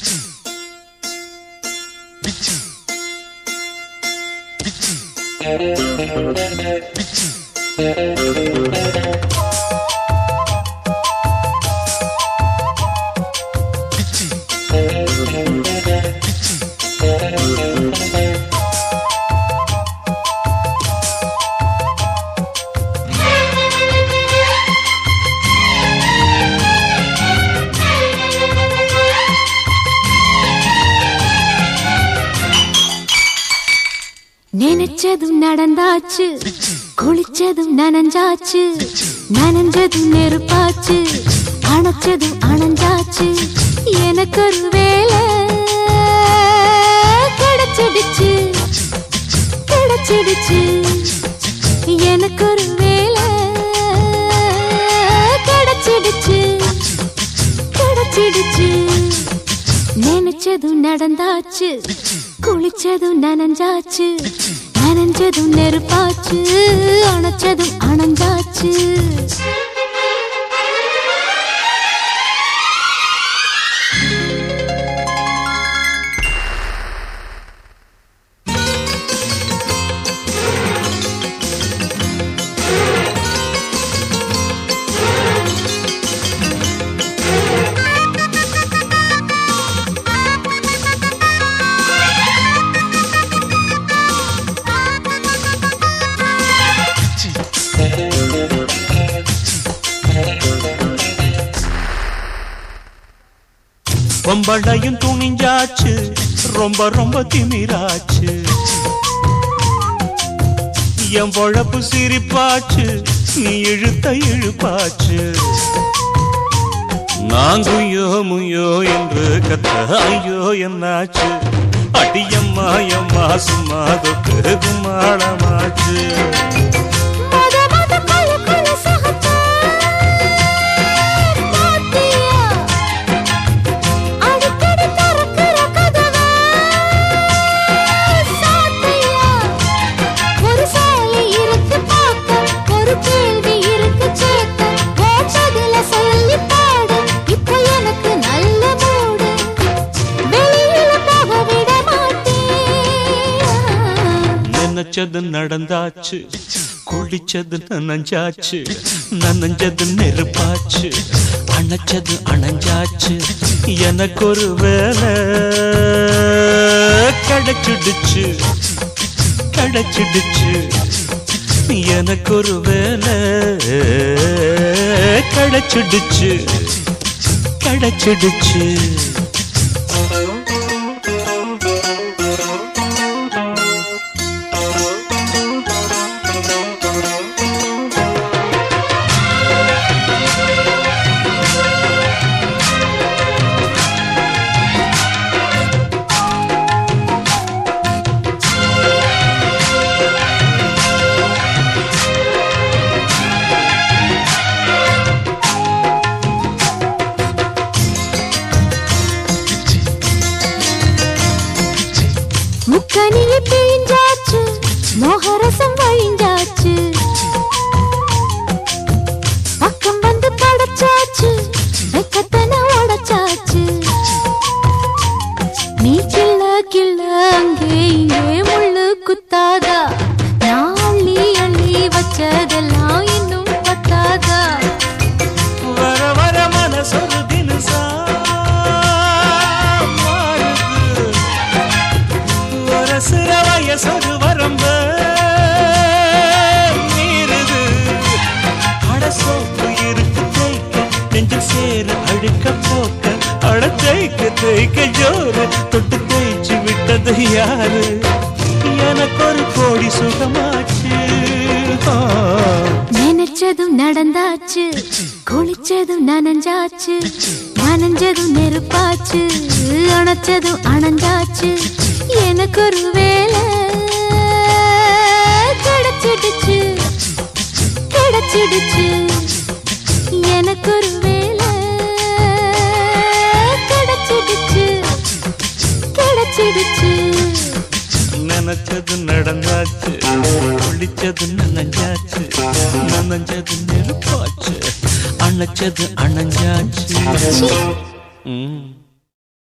நினைச்சதும் நடந்தாச்சு குளிச்சதும் நனஞ்சாச்சு நனஞ்சதும் நெருப்பாச்சு அணைச்சதும் அணைஞ்சாச்சு எனக்கு ஒரு வேலை கிடைச்சிடுச்சு கிடைச்சிடுச்சு எனக்கு ஒரு வேலை கிடைச்சிடுச்சு கிடைச்சிடுச்சு நினைச்சதும் நடந்தாச்சு குளிச்சதும் நனஞ்சாச்சு நனஞ்சதும் நெருப்பாச்சு அணைச்சதும் அணைஞ்சாச்சு பொம்பளையும் துணிஞ்சாச்சு ரொம்ப ரொம்ப திமிராச்சு என் பொழப்பு சிரிப்பாச்சு நீ இழுத்த இழுப்பாச்சு நாங்குயோ முயோ என்று கத்த ஐயோ என்னாச்சு அடியம்மா எம்மா சும்மா தொட்டு கும்மாளமாச்சு மொத மொத கொல கொல சகத்தா பாத்தியா அடிக்கடி திறக்கிற கதவை சாத்தியா ஒரு சாலை இருக்கு பார்க்க ஒரு கேள்வி இருக்கு கேட்க கேட்டதுல சொல்லி பாடு இப்ப எனக்கு நல்ல மூடு வெளியில போக விட மாட்டேன் நினைச்சது நடந்தாச்சு குளிச்சது நனைஞ்சாச்சு நனைஞ்சது நெருப்பாச்சு அணைச்சது அணைஞ்சாச்சு எனக்கு ஒரு வேலை கிடைச்சிடுச்சு கிடைச்சிடுச்சு எனக்கு ஒரு வேலை கிடைச்சிடுச்சு கிடைச்சிடுச்சு முக்கனியை பிழிஞ்சாச்சு மோகரசம் வழிஞ்சாச்சு பக்கம் வந்து படைச்சாச்சு வெக்கத்தன உடைச்சாச்சு நீ கிள்ள கிள்ள அங்கே இங்கே முள்ளு குத்தாதா நான் அள்ளி அள்ளி வச்சதெல்லாம் இன்னும் பத்தாதா வர வர மனசொரு தினசா மாறுது வரசுற வயசொரு வரம்ப மீறுது அட சோப்பு இருக்கு தேய்க்க நெஞ்சில் சேர அழுக்க போக்க அட தேய்க்க தேய்க்க ஜோறு தொட்டு தேய்ச்சி விட்டது யாரு எனக்கு ஒரு கோடி சுகமாச்சு ஆ. நினைச்சதும் நடந்தாச்சு குளிச்சதும் நனஞ்சாச்சு நனஞ்சதும் நெருப்பாச்சு அணைச்சதும் அணைஞ்சாச்சு எனக்கு ஒரு வேலை கிடைச்சிடுச்சு கிடைச்சிடுச்சு எனக்கு ஒரு வேலை கிடைச்சிடுச்சு கிடைச்சிடுச்சு நினைச்சது நடந்தாச்சு குளிச்சது நனைஞ்சாச்சு நனைஞ்சது நெருப்பாச்சு அணைச்சது அணைஞ்சாச்சு சீ.